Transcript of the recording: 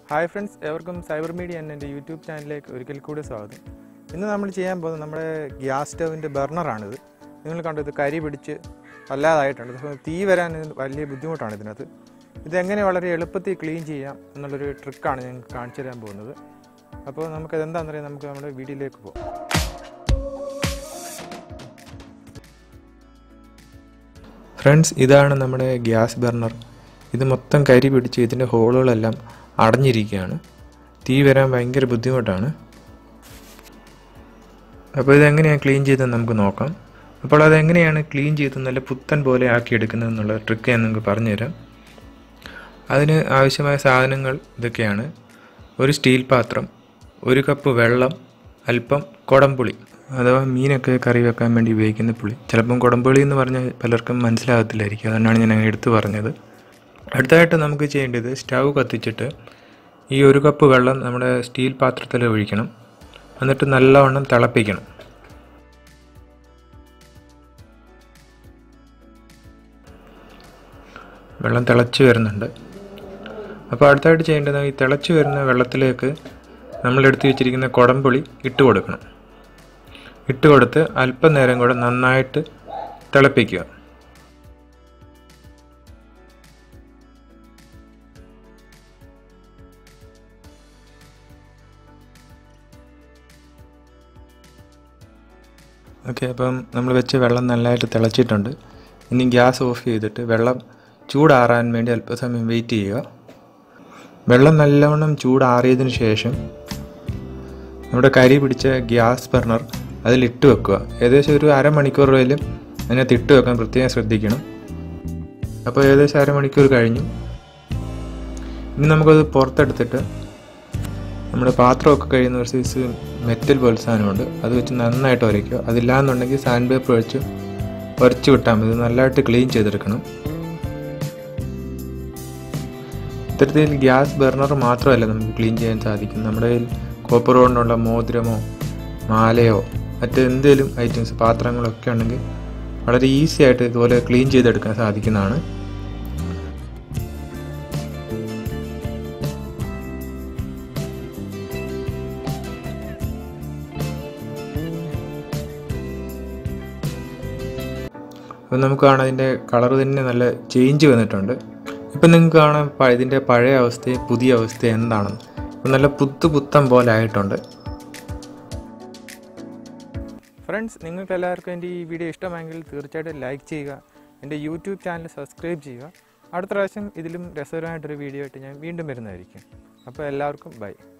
hi friends എവർക്കും cyber media എന്ന എൻ്റെ യൂട്യൂബ് ചാനലിലേക്ക് ഒരിക്കൽ കൂടി സ്വാഗതം ഇന്ന് നമ്മൾ ചെയ്യാൻ പോകുന്നത് നമ്മുടെ ഗ്യാസ് സ്റ്റൗവിൻ്റെ ബർണറാണിത് നിങ്ങൾ കണ്ടു ഇത് കരി പിടിച്ച് വല്ലാതായിട്ടുണ്ട് അപ്പോൾ തീ വരാൻ ഇത് വലിയ ബുദ്ധിമുട്ടാണ് ഇതിനകത്ത് ഇതെങ്ങനെ വളരെ എളുപ്പത്തിൽ ക്ലീൻ ചെയ്യാം എന്നുള്ളൊരു ട്രിക്കാണ് ഞങ്ങൾക്ക് കാണിച്ചു തരാൻ പോകുന്നത് അപ്പോൾ നമുക്കത് എന്താണെന്നറിയാം നമുക്ക് നമ്മുടെ വീഡിയോയിലേക്ക് പോകാം ഫ്രണ്ട്സ് ഇതാണ് നമ്മുടെ ഗ്യാസ് ബർണർ ഇത് മൊത്തം കരി പിടിച്ച് ഇതിൻ്റെ ഹോളുകളെല്ലാം അടഞ്ഞിരിക്കുകയാണ് തീ വരാൻ ഭയങ്കര ബുദ്ധിമുട്ടാണ് അപ്പോൾ ഇതെങ്ങനെയാണ് ക്ലീൻ ചെയ്തെന്ന് നമുക്ക് നോക്കാം അപ്പോൾ അതെങ്ങനെയാണ് ക്ലീൻ ചെയ്ത് നല്ല പുത്തൻ പോലെ ആക്കിയെടുക്കുന്നത് എന്നുള്ള ട്രിക്ക് ഞാൻ നിങ്ങൾക്ക് പറഞ്ഞുതരാം അതിന് ആവശ്യമായ സാധനങ്ങൾ ഇതൊക്കെയാണ് ഒരു സ്റ്റീൽ പാത്രം ഒരു കപ്പ് വെള്ളം അല്പം കുടംപുളി അഥവാ മീനൊക്കെ കറി വെക്കാൻ വേണ്ടി ഉപയോഗിക്കുന്ന പുളി ചിലപ്പം കുടംപുളി എന്ന് പറഞ്ഞാൽ പലർക്കും മനസ്സിലാകത്തില്ലായിരിക്കും അതുകൊണ്ടാണ് ഞാൻ അങ്ങനെ എടുത്തു പറഞ്ഞത് അടുത്തതായിട്ട് നമുക്ക് ചെയ്യേണ്ടത് സ്റ്റൗ കത്തിച്ചിട്ട് ഈ ഒരു കപ്പ് വെള്ളം നമ്മുടെ സ്റ്റീൽ പാത്രത്തിൽ ഒഴിക്കണം എന്നിട്ട് നല്ലവണ്ണം തിളപ്പിക്കണം വെള്ളം തിളച്ച് വരുന്നുണ്ട് അപ്പോൾ അടുത്തായിട്ട് ചെയ്യേണ്ടത് ഈ തിളച്ച് വരുന്ന വെള്ളത്തിലേക്ക് നമ്മൾ എടുത്തു വെച്ചിരിക്കുന്ന കുടംപുളി ഇട്ട് കൊടുക്കണം ഇട്ട് കൊടുത്ത് അല്പം നേരം കൂടെ നന്നായിട്ട് തിളപ്പിക്കുക ഓക്കെ അപ്പം നമ്മൾ വെച്ച് വെള്ളം നല്ലതായിട്ട് തിളച്ചിട്ടുണ്ട് ഇനി ഗ്യാസ് ഓഫ് ചെയ്തിട്ട് വെള്ളം ചൂടാറാൻ വേണ്ടി അല്പസമയം വെയിറ്റ് ചെയ്യുക വെള്ളം നല്ലവണ്ണം ചൂടാറിയതിന് ശേഷം നമ്മുടെ കരി പിടിച്ച ഗ്യാസ് ബർണർ അതിലിട്ട് വെക്കുക ഏകദേശം ഒരു അരമണിക്കൂർ വരെയും അതിനകത്ത് ഇട്ട് വെക്കാൻ പ്രത്യേകം ശ്രദ്ധിക്കണം അപ്പോൾ ഏകദേശം അരമണിക്കൂർ കഴിഞ്ഞു ഇനി നമുക്കത് പുറത്തെടുത്തിട്ട് നമ്മുടെ പാത്രമൊക്കെ കഴിയുന്ന ഒരു സൈസ് മെറ്റൽ പോലെ സാധനമുണ്ട് അത് വെച്ച് നന്നായിട്ട് ഉരയ്ക്കുക അതില്ലാന്നുണ്ടെങ്കിൽ സാൻഡ് പേപ്പർ വെച്ച് ഉരച്ച് വിട്ടാൽ മതി നല്ലതായിട്ട് ക്ലീൻ ചെയ്തെടുക്കണം ഇത്തരത്തിൽ ഗ്യാസ് ബർണർ മാത്രമല്ല നമുക്ക് ക്ലീൻ ചെയ്യാൻ സാധിക്കും നമ്മുടെ കയ്യിൽ കോപ്പർ കൊണ്ടുള്ള മോതിരമോ മാലയോ മറ്റെന്തെങ്കിലും ഐറ്റംസ് പാത്രങ്ങളൊക്കെ ഉണ്ടെങ്കിൽ വളരെ ഈസി ആയിട്ട് ഇതുപോലെ ക്ലീൻ ചെയ്തെടുക്കാൻ സാധിക്കുന്നതാണ് അപ്പം നമുക്ക് കാണാം അതിൻ്റെ കളർ തന്നെ നല്ല ചേഞ്ച് വന്നിട്ടുണ്ട് ഇപ്പം നിങ്ങൾക്ക് കാണാം പ- ഇതിൻ്റെ പഴയ അവസ്ഥയും പുതിയ അവസ്ഥയും എന്താണെന്ന് ഇപ്പം നല്ല പുത്തു പുത്തൻ പോലെ ആയിട്ടുണ്ട് ഫ്രണ്ട്സ് നിങ്ങൾക്ക് എല്ലാവർക്കും എൻ്റെ ഈ വീഡിയോ ഇഷ്ടമെങ്കിൽ തീർച്ചയായിട്ടും ലൈക്ക് ചെയ്യുക എൻ്റെ യൂട്യൂബ് ചാനൽ സബ്സ്ക്രൈബ് ചെയ്യുക അടുത്ത പ്രാവശ്യം ഇതിലും രസകരമായിട്ടൊരു വീഡിയോ ആയിട്ട് ഞാൻ വീണ്ടും വരുന്നതായിരിക്കും അപ്പോൾ എല്ലാവർക്കും ബൈ